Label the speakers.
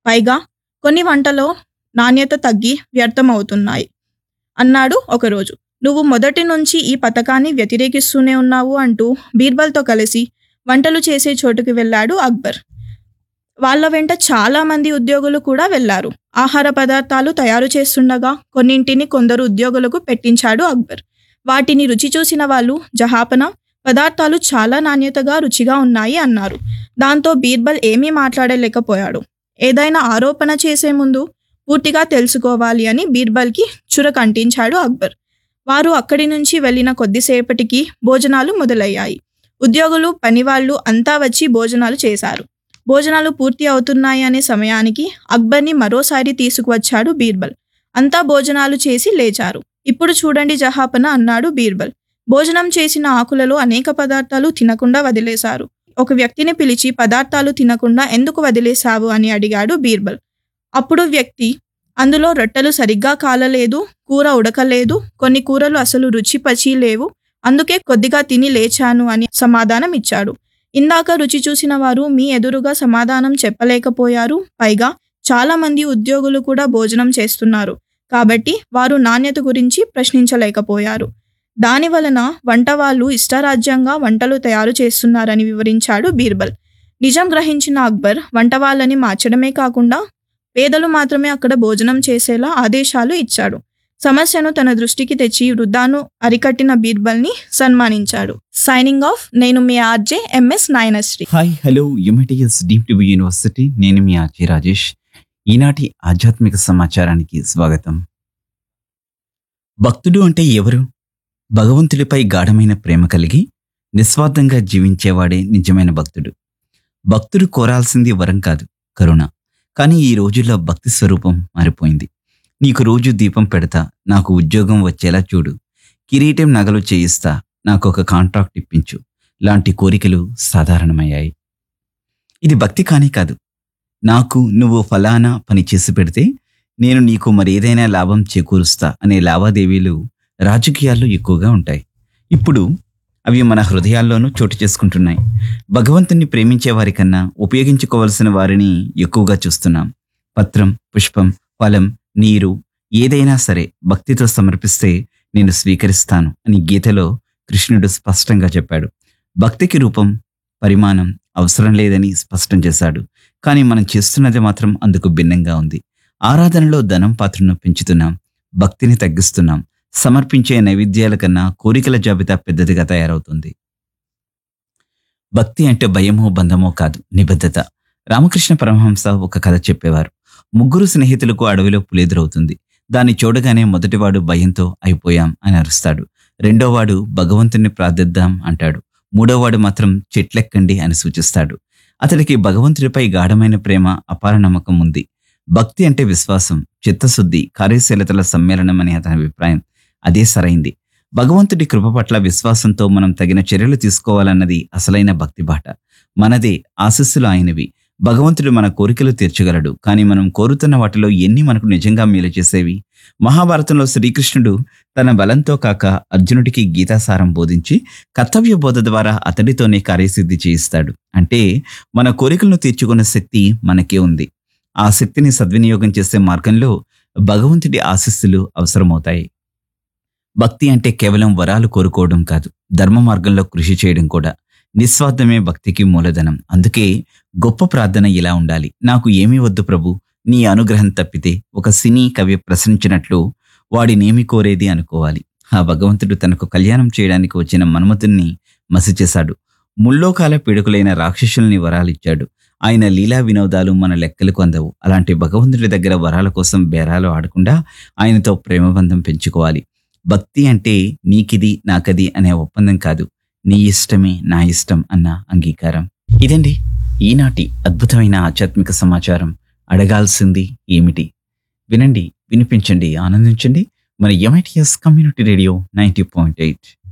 Speaker 1: పైగా కొన్ని వంటలో నాణ్యత తగ్గి వ్యర్థమవుతున్నాయి అన్నాడు ఒకరోజు నువ్వు మొదటి నుంచి ఈ పథకాన్ని వ్యతిరేకిస్తూనే ఉన్నావు అంటూ బీర్బల్తో కలిసి వంటలు చేసే చోటుకి వెళ్ళాడు అక్బర్ వాళ్ళ వెంట చాలా మంది ఉద్యోగులు కూడా వెళ్లారు ఆహార పదార్థాలు తయారు చేస్తుండగా కొన్నింటిని కొందరు ఉద్యోగులకు పెట్టించాడు అక్బర్ వాటిని రుచి చూసిన వాళ్ళు జహాపన పదార్థాలు చాలా నాణ్యతగా రుచిగా ఉన్నాయి అన్నారు దాంతో బీర్బల్ ఏమీ మాట్లాడలేకపోయాడు ఏదైనా ఆరోపణ చేసే ముందు పూర్తిగా తెలుసుకోవాలి అని బీర్బల్కి చురకంటించాడు అక్బర్ వారు అక్కడి నుంచి వెళ్ళిన కొద్దిసేపటికి భోజనాలు మొదలయ్యాయి ఉద్యోగులు పనివాళ్ళు అంతా వచ్చి భోజనాలు చేశారు భోజనాలు పూర్తి అవుతున్నాయి అనే సమయానికి అక్బర్ని మరోసారి తీసుకువచ్చాడు బీర్బల్ అంతా భోజనాలు చేసి లేచారు ఇప్పుడు చూడండి జహాపన అన్నాడు బీర్బల్ భోజనం చేసిన ఆకులలో అనేక పదార్థాలు తినకుండా వదిలేశారు ఒక వ్యక్తిని పిలిచి పదార్థాలు తినకుండా ఎందుకు వదిలేశావు అని అడిగాడు బీర్బల్ అప్పుడు వ్యక్తి అందులో రొట్టెలు సరిగ్గా కాలలేదు కూర ఉడకలేదు కొన్ని కూరలు అసలు రుచి పచి లేవు అందుకే కొద్దిగా తిని లేచాను అని సమాధానం ఇచ్చాడు ఇందాక రుచి చూసిన వారు మీ ఎదురుగా సమాధానం చెప్పలేకపోయారు పైగా చాలా మంది ఉద్యోగులు కూడా భోజనం చేస్తున్నారు కాబట్టి వారు నాణ్యత గురించి ప్రశ్నించలేకపోయారు దాని వలన వంట వాళ్ళు ఇష్టారాజ్యంగా వంటలు తయారు చేస్తున్నారని వివరించాడు బీర్బల్ నిజం గ్రహించిన అక్బర్ వంట వాళ్ళని మార్చడమే కాకుండా పేదలు మాత్రమే అక్కడ భోజనం చేసేలా ఆదేశాలు ఇచ్చాడు సమస్యను తన దృష్టికి తెచ్చి వృద్ధాను అరికట్టిన బీర్బల్ని సన్మానించాడు సైనింగ్ ఆఫ్ నేను మీ RJ MS Nayanasri
Speaker 2: hi hello యుమిటిఎస్ డీప్ టు యూనివర్సిటీ నేను మీ ఆర్జే రాజేష్ ఈనాటి ఆధ్యాత్మిక సమాచారానికి స్వాగతం భక్తుడు అంటే ఎవరు భగవంతుడిపై గాఢమైన ప్రేమ కలిగి నిస్వార్థంగా జీవించేవాడే నిజమైన భక్తుడు భక్తుడు కోరాల్సింది వరం కాదు కరుణ కానీ ఈ రోజుల్లో భక్తి స్వరూపం మారిపోయింది నీకు రోజు దీపం పెడతా నాకు ఉద్యోగం వచ్చేలా చూడు కిరీటం నగలు చేయిస్తా నాకు ఒక కాంట్రాక్ట్ ఇప్పించు లాంటి కోరికలు సాధారణమయ్యాయి ఇది భక్తి కానీ కాదు నాకు నువ్వు ఫలానా పని చేసి పెడితే నేను నీకు మరేదైనా లాభం చేకూరుస్తా అనే లావాదేవీలు రాజకీయాల్లో ఎక్కువగా ఉంటాయి ఇప్పుడు అవి మన హృదయాల్లోనూ చోటు చేసుకుంటున్నాయి భగవంతుణ్ణి ప్రేమించే వారికన్నా ఉపయోగించుకోవలసిన వారిని ఎక్కువగా చూస్తున్నాం పత్రం పుష్పం ఫలం నీరు ఏదైనా సరే భక్తితో సమర్పిస్తే నేను స్వీకరిస్తాను అని గీతలో కృష్ణుడు స్పష్టంగా చెప్పాడు భక్తికి రూపం పరిమాణం అవసరం లేదని స్పష్టం చేశాడు కానీ మనం చేస్తున్నది మాత్రం అందుకు భిన్నంగా ఉంది ఆరాధనలో ధనం పాత్రను పెంచుతున్నాం భక్తిని తగ్గిస్తున్నాం సమర్పించే నైవేద్యాల కన్నా కోరికల జాబితా పెద్దదిగా తయారవుతుంది భక్తి అంటే భయమో బంధమో కాదు నిబద్ధత రామకృష్ణ పరమహంస ఒక కథ చెప్పేవారు ముగ్గురు స్నేహితులకు అడవిలో పులెదురవుతుంది దాన్ని చూడగానే మొదటివాడు భయంతో అయిపోయాం అని అరుస్తాడు రెండోవాడు భగవంతుణ్ణి ప్రార్థిద్దాం అంటాడు మూడోవాడు మాత్రం చెట్లెక్కండి అని సూచిస్తాడు అతడికి భగవంతుడిపై గాఢమైన ప్రేమ అపార నమ్మకం ఉంది భక్తి అంటే విశ్వాసం చిత్తశుద్ధి కార్యశీలతల సమ్మేళనం అని అతని అభిప్రాయం అదే సరైంది భగవంతుడి కృప పట్ల విశ్వాసంతో మనం తగిన చర్యలు తీసుకోవాలన్నది అసలైన భక్తి బాట మనదే ఆశస్సులు ఆయనవి భగవంతుడు మన కోరికలు తీర్చగలడు కానీ మనం కోరుతున్న వాటిలో ఎన్ని మనకు నిజంగా మేలు చేసేవి మహాభారతంలో శ్రీకృష్ణుడు తన బలంతో కాక అర్జునుడికి గీతాసారం బోధించి కర్తవ్య బోధ ద్వారా అతడితోనే కార్యసిద్ధి చేయిస్తాడు అంటే మన కోరికలను తీర్చుకునే శక్తి మనకే ఉంది ఆ శక్తిని సద్వినియోగం చేసే మార్గంలో భగవంతుడి ఆశీస్సులు అవసరమవుతాయి భక్తి అంటే కేవలం వరాలు కోరుకోవడం కాదు ధర్మ మార్గంలో కృషి చేయడం కూడా నిస్వార్థమే భక్తికి మూలధనం అందుకే గొప్ప ప్రార్థన ఇలా ఉండాలి నాకు ఏమీ వద్దు ప్రభు నీ అనుగ్రహం తప్పితే ఒక సినీ కవి ప్రశ్నించినట్లు వాడినేమి కోరేది అనుకోవాలి ఆ భగవంతుడు తనకు కళ్యాణం చేయడానికి వచ్చిన మన్మతుణ్ణి మసి చేశాడు ముల్లోకాల పీడకులైన రాక్షసుల్ని వరాలిచ్చాడు ఆయన లీలా వినోదాలు మన లెక్కలకు అందవు అలాంటి భగవంతుడి దగ్గర వరాల కోసం బేరాలు ఆడకుండా ఆయనతో ప్రేమబంధం పెంచుకోవాలి భక్తి అంటే నీకిది నాకది అనే ఒప్పందం కాదు నీ ఇష్టమే నా ఇష్టం అన్న అంగీకారం ఇదండి ఈనాటి అద్భుతమైన ఆధ్యాత్మిక సమాచారం అడగాల్సింది ఏమిటి వినండి వినిపించండి ఆనందించండి మన MITS community radio ninety point eight